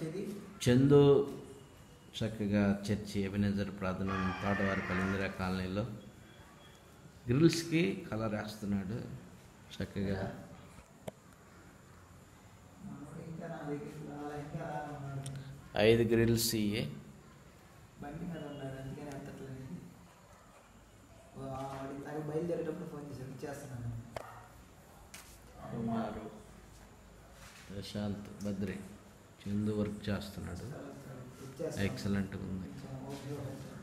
వచ్చేది చందు చక్కగా church Ebenezer ప్రార్థన తోటవారి పలిందిరా కాలనీలో గ్రిల్స్కి కలర్ వేస్తున్నాడు చక్కగా మనోడు ఇంకా నా దగ్గరికి రాలే, ఇంకా రాలే ఉన్నాడు. ఐదు గ్రిల్స్ ఇయ్యి బండి మీద ఉన్నాడు అందుకని ఎత్తట్లేదు ఓ, వాడి నాకు బయలుదేరేటప్పుడు ఫోన్ చేశాడు ఇచ్చేస్తున్నాను కుమారు ప్రశాంత్ బద్రి చందు వర్క్ చేస్తున్నాడు ఇచ్చేస్తాను ఎక్సలెంట్గా ఉంది కొంచెం ఓపిక పట్టు.